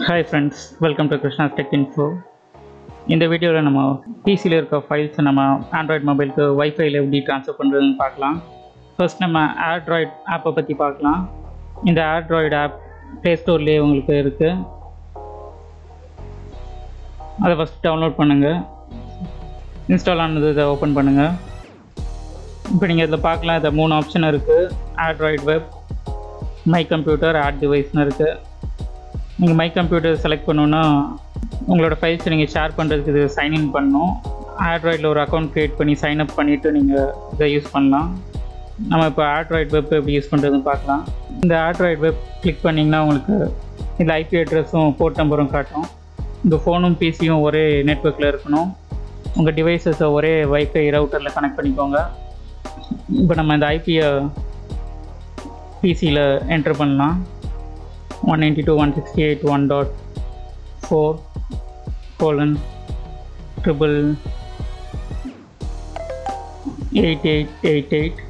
hi friends welcome to Krishna tech info இந்த வீடியோவில் நம்ம பிசியில் இருக்க ஃபைல்ஸை நம்ம ஆண்ட்ராய்ட் மொபைலுக்கு வைஃபைல எப்படி ட்ரான்ஸ்ஃபர் பண்ணுறதுன்னு பார்க்கலாம் ஃபர்ஸ்ட் நம்ம ஆண்ட்ராய்ட் ஆப்பை பற்றி பார்க்கலாம் இந்த ஆண்ட்ராய்டு ஆப் ப்ளே ஸ்டோர்லேயே உங்களுக்கு இருக்குது அதை ஃபஸ்ட் டவுன்லோட் பண்ணுங்கள் இன்ஸ்டால் ஆனது இதை ஓப்பன் பண்ணுங்கள் இப்போ நீங்கள் இதில் பார்க்கலாம் இதில் மூணு ஆப்ஷன் இருக்குது Android web my computer add டிவைஸ்னு இருக்குது நீங்கள் மை கம்ப்யூட்டர் செலக்ட் பண்ணோன்னா உங்களோட ஃபைல்ஸை நீங்கள் ஷேர் பண்ணுறதுக்கு இது சைன்இன் பண்ணணும் ஆண்ட்ராய்டில் ஒரு அக்கௌண்ட் க்ரியேட் பண்ணி சைன் அப் பண்ணிவிட்டு நீங்கள் இதை யூஸ் பண்ணலாம் நம்ம இப்போ ஆண்ட்ராய்டு வெப் எப்படி யூஸ் பண்ணுறதுன்னு பார்க்கலாம் இந்த ஆண்ட்ராய்டு வெப் கிளிக் பண்ணிங்கன்னா உங்களுக்கு இந்த ஐபி அட்ரஸும் போர்ட் நம்பரும் காட்டும் உங்கள் ஃபோனும் பிசியும் ஒரே நெட்ஒர்க்கில் இருக்கணும் உங்கள் டிவைசஸை ஒரே வைஃபை ரவுட்டரில் கனெக்ட் பண்ணிக்கோங்க இப்போ நம்ம இந்த ஐபியை பிசியில் என்ட்ரு பண்ணலாம் one ninety two one sixty eight one dot four colon triple eight eight eight eight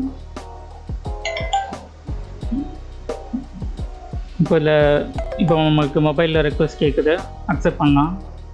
இப்போ இதில் இப்போ உங்களுக்கு மொபைலில் ரெக்வஸ்ட் கேட்குது அக்செப்ட் பண்ணலாம்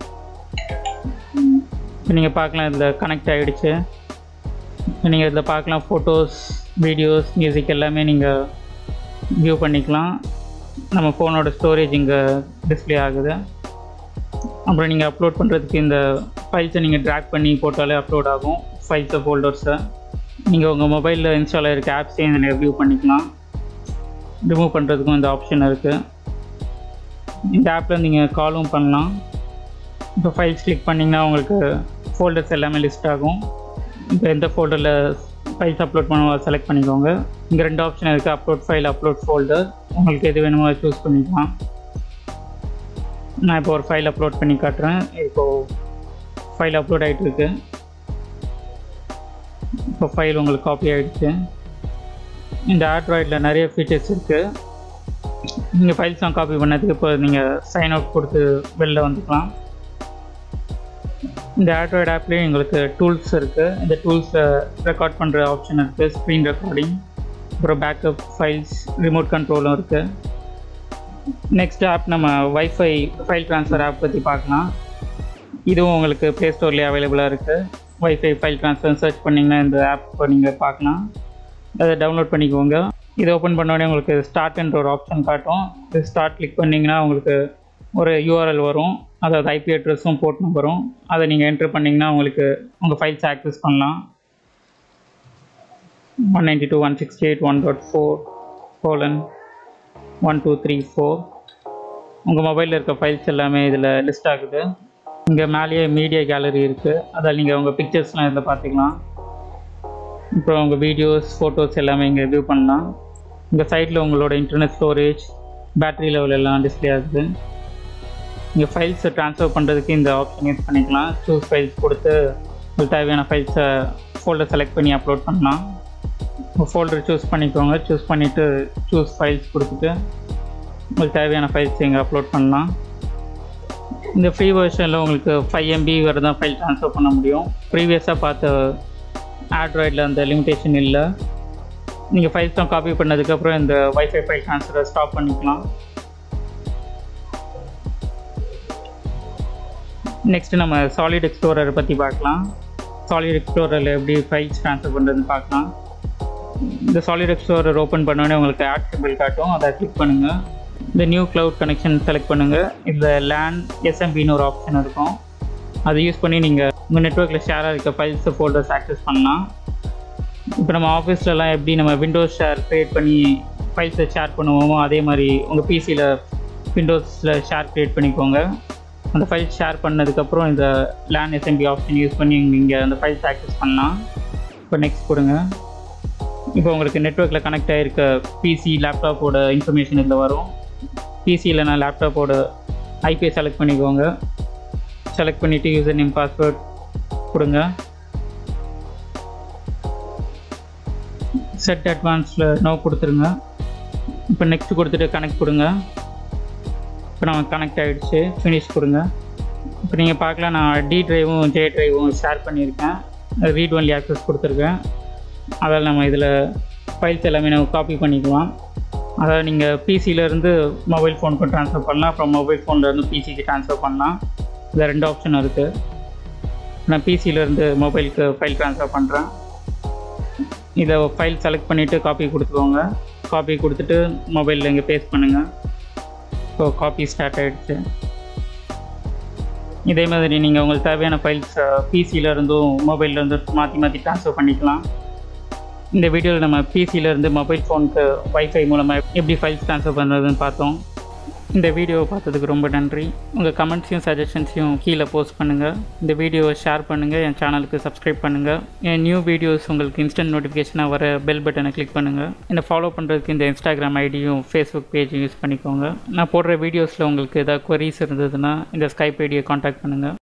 இப்போ நீங்கள் பார்க்கலாம் இதில் கனெக்ட் ஆகிடுச்சு நீங்கள் இதில் பார்க்கலாம் ஃபோட்டோஸ் வீடியோஸ் மியூசிக் எல்லாமே நீங்கள் வியூ பண்ணிக்கலாம் நம்ம ஃபோனோட ஸ்டோரேஜ் இங்கே டிஸ்ப்ளே ஆகுது அப்புறம் நீங்கள் அப்லோட் பண்ணுறதுக்கு இந்த ஃபைல்ஸை நீங்கள் ட்ராக் பண்ணி போட்டாலே அப்லோட் ஆகும் ஃபைல்ஸை ஃபோல்டர்ஸை நீங்கள் உங்கள் மொபைலில் இன்ஸ்டால் ஆகிருக்க ஆப்ஸையும் இதில் வியூ பண்ணிக்கலாம் ரிமூவ் பண்ணுறதுக்கும் இந்த ஆப்ஷன் இருக்குது இந்த ஆப்பில் நீங்கள் காலும் பண்ணலாம் இப்போ ஃபைல்ஸ் கிளிக் பண்ணிங்கன்னா உங்களுக்கு ஃபோல்டர்ஸ் எல்லாமே லிஸ்ட் ஆகும் இப்போ எந்த ஃபோல்டரில் ஃபைல்ஸ் அப்லோட் பண்ணுவோ செலக்ட் பண்ணிக்கோங்க இங்கே ரெண்டு ஆப்ஷன் இருக்குது அப்லோட் ஃபைல் அப்லோட் ஃபோல்டர் உங்களுக்கு எது வேணுமோ அதை சூஸ் பண்ணிக்கலாம் நான் இப்போ ஒரு ஃபைல் அப்லோட் பண்ணி காட்டுறேன் இப்போது ஃபைல் அப்லோட் ஆகிட்டு இருக்கு இப்போ ஃபைல் உங்களுக்கு காப்பி ஆகிடுச்சு இந்த ஆண்ட்ராய்டில் நிறைய ஃபீச்சர்ஸ் இருக்குது நீங்கள் ஃபைல்ஸ்லாம் காப்பி பண்ணதுக்கு இப்போ நீங்கள் சைன் அவுட் கொடுத்து வெளில வந்துக்கலாம் இந்த ஆண்ட்ராய்டு ஆப்லேயும் எங்களுக்கு டூல்ஸ் இருக்குது இந்த டூல்ஸை ரெக்கார்ட் பண்ணுற ஆப்ஷன் இருக்குது ஸ்க்ரீன் ரெக்கார்டிங் அப்புறம் பேக்கப் ஃபைல்ஸ் ரிமோட் கண்ட்ரோலும் இருக்குது நெக்ஸ்ட் ஆப் நம்ம வைஃபை ஃபைல் ட்ரான்ஸ்ஃபர் ஆப் பற்றி பார்க்கலாம் இதுவும் உங்களுக்கு ப்ளே ஸ்டோர்லேயே அவைலபிளாக இருக்குது வைஃபை ஃபைல் ட்ரான்ஸ்ஃபர் சர்ச் பண்ணிங்கன்னா இந்த ஆப் நீங்கள் பார்க்கலாம் அதை டவுன்லோட் பண்ணிக்கோங்க இதை ஓப்பன் பண்ணோடனே உங்களுக்கு ஸ்டார்ட்ன்ற ஒரு ஆப்ஷன் காட்டும் இது ஸ்டார்ட் கிளிக் பண்ணிங்கன்னா உங்களுக்கு ஒரு யூஆர்எல் வரும் அதாவது ஐபி அட்ரஸும் போர்ட் நம்பரும் அதை நீங்கள் என்ட்ரு பண்ணிங்கன்னா உங்களுக்கு உங்கள் ஃபைல்ஸ் ஆக்சஸ் பண்ணலாம் one ninety two one sixty eight one dot four colon one two three four உங்கள் மொபைலில் இருக்க ஃபைல்ஸ் எல்லாமே இதில் லிஸ்ட் ஆகுது இங்கே மேலேயே மீடியா கேலரி இருக்குது அதில் நீங்கள் உங்கள் பிக்சர்ஸ்லாம் இதில் பார்த்துக்கலாம் அப்புறம் உங்கள் வீடியோஸ் ஃபோட்டோஸ் எல்லாமே இங்கே வியூ பண்ணலாம் இந்த சைடில் உங்களோட இன்டர்நெட் ஸ்டோரேஜ் பேட்டரி லெவல் எல்லாம் டிஸ்பிளே ஆகுது நீங்கள் ஃபைல்ஸை ட்ரான்ஸ்ஃபர் பண்ணுறதுக்கு இந்த ஆப்ஷன் யூஸ் பண்ணிக்கலாம் சூஸ் ஃபைல்ஸ் கொடுத்து உங்களுக்கு தேவையான ஃபைல்ஸை ஃபோல்டர் செலக்ட் பண்ணி அப்லோட் பண்ணலாம் ஃபோல்டர் சூஸ் பண்ணிக்கோங்க சூஸ் பண்ணிவிட்டு சூஸ் ஃபைல்ஸ் கொடுத்துட்டு உங்களுக்கு தேவையான ஃபைல்ஸ் இங்கே அப்லோட் பண்ணலாம் இந்த ஃப்ரீ வெர்ஷனில் உங்களுக்கு ஃபைவ் எம்பி வரை தான் ஃபைல் ட்ரான்ஸ்ஃபர் பண்ண முடியும் ப்ரீவியஸாக பார்த்த ஆண்ட்ராய்டில் அந்த லிமிடேஷன் இல்லை நீங்கள் ஃபைல்ஸ் தான் காப்பி பண்ணதுக்கப்புறம் இந்த வைஃபை ஃபைல் ட்ரான்ஸ்ஃபரை ஸ்டாப் பண்ணிக்கலாம் நெக்ஸ்ட் நம்ம சாலிட் எக்ஸ்ப்ளோரரை பற்றி பார்க்கலாம் சாலிட் எக்ஸ்ப்ளோரரில் எப்படி ஃபைல்ஸ் ட்ரான்ஸ்ஃபர் பண்ணுறதுன்னு பார்க்கலாம் இந்த சாலிட் எக்ஸ்ப்ளோரர் ஓப்பன் பண்ணோடனே உங்களுக்கு ஆட் சிம்பிள் காட்டும் அதை கிளிக் பண்ணுங்கள் இந்த நியூ க்ளவுட் கனெக்ஷன் செலக்ட் பண்ணுங்கள் இதில் லேன் எஸ்எம்பின்னு ஒரு ஆப்ஷன் இருக்கும் அதை யூஸ் பண்ணி நீங்கள் உங்கள் நெட்ஒர்க்கில் ஷேராக இருக்க ஃபைல்ஸை ஃபோல்டர்ஸ் ஆக்சஸ் பண்ணலாம் இப்போ நம்ம ஆஃபீஸ்லலாம் எப்படி நம்ம விண்டோஸ் ஷேர் க்ரியேட் பண்ணி ஃபைல்ஸை ஷேர் பண்ணுவோமோ அதே மாதிரி உங்கள் பிசியில் விண்டோஸில் ஷேர் க்ரியேட் பண்ணிக்கோங்க அந்த ஃபைல் ஷேர் பண்ணதுக்கப்புறம் இந்த லேன் எஸ்எம்பி ஆப்ஷன் யூஸ் பண்ணி இங்கே அந்த ஃபைல்ஸ் ஆக்சஸ் பண்ணலாம் இப்போ நெக்ஸ்ட் கொடுங்க இப்போ உங்களுக்கு நெட்ஒர்க்கில் கனெக்ட் ஆகிருக்க பிசி லேப்டாப்போட இன்ஃபர்மேஷன் இதில் வரும் பிசி இல்லைனா லேப்டாப்போட ஐபிஐ செலக்ட் பண்ணிக்கோங்க செலக்ட் பண்ணிவிட்டு யூசர் நேம் பாஸ்வேர்ட் கொடுங்க செட் அட்வான்ஸில் நோ கொடுத்துருங்க இப்போ நெக்ஸ்ட் கொடுத்துட்டு கனெக்ட் கொடுங்க இப்போ நம்ம கனெக்ட் ஆகிடுச்சு ஃபினிஷ் கொடுங்க இப்போ நீங்கள் பார்க்கலாம் நான் டி ட்ரைவும் ஜே ட்ரைவும் ஷேர் பண்ணியிருக்கேன் ரீட் ஒன்லி ஆக்சஸ் கொடுத்துருக்கேன் அதில் நம்ம இதில் ஃபைல்ஸ் எல்லாமே நம்ம காப்பி பண்ணிக்கலாம் அதாவது நீங்கள் பிசியிலேருந்து மொபைல் ஃபோனுக்கு ட்ரான்ஸ்ஃபர் பண்ணலாம் அப்புறம் மொபைல் ஃபோன்லேருந்து பிசிக்கு ட்ரான்ஸ்ஃபர் பண்ணலாம் இதில் ரெண்டு ஆப்ஷன் இருக்குது நான் பிசியிலேருந்து மொபைலுக்கு ஃபைல் ட்ரான்ஸ்ஃபர் பண்ணுறேன் இதை ஃபைல் செலக்ட் பண்ணிவிட்டு காப்பி கொடுத்துக்கோங்க காப்பி கொடுத்துட்டு மொபைலில் இங்கே பேஸ்ட் பண்ணுங்கள் ஸோ காப்பி ஸ்டார்ட் ஆகிடுச்சு இதே மாதிரி நீங்கள் உங்களுக்கு தேவையான ஃபைல்ஸ் பிசியில் இருந்தும் மொபைலில் இருந்து மாற்றி மாற்றி ட்ரான்ஸ்ஃபர் பண்ணிக்கலாம் இந்த வீடியோவில் நம்ம பிசியில் இருந்து மொபைல் ஃபோனுக்கு வைஃபை மூலமாக எப்படி ஃபைல்ஸ் ட்ரான்ஸ்ஃபர் பண்ணுறதுன்னு பார்த்தோம் இந்த வீடியோவை பார்த்ததுக்கு ரொம்ப நன்றி உங்கள் கமெண்ட்ஸையும் சஜஷன்ஸையும் கீழே போஸ்ட் பண்ணுங்கள் இந்த வீடியோவை ஷேர் பண்ணுங்கள் என் சேனலுக்கு சப்ஸ்கிரைப் பண்ணுங்கள் என் நியூ வீடியோஸ் உங்களுக்கு இன்ஸ்டன்ட் நோட்டிஃபிகேஷனாக வர பெல் பட்டனை கிளிக் பண்ணுங்கள் என்னை ஃபாலோ பண்ணுறதுக்கு இந்த இன்ஸ்டாகிராம் ஐடியும் ஃபேஸ்புக் பேஜும் யூஸ் பண்ணிக்கோங்க நான் போடுற வீடியோஸில் உங்களுக்கு ஏதாவது queries இருந்ததுன்னா இந்த ஸ்கைப் ஐடியை காண்டாக்ட் பண்ணுங்கள்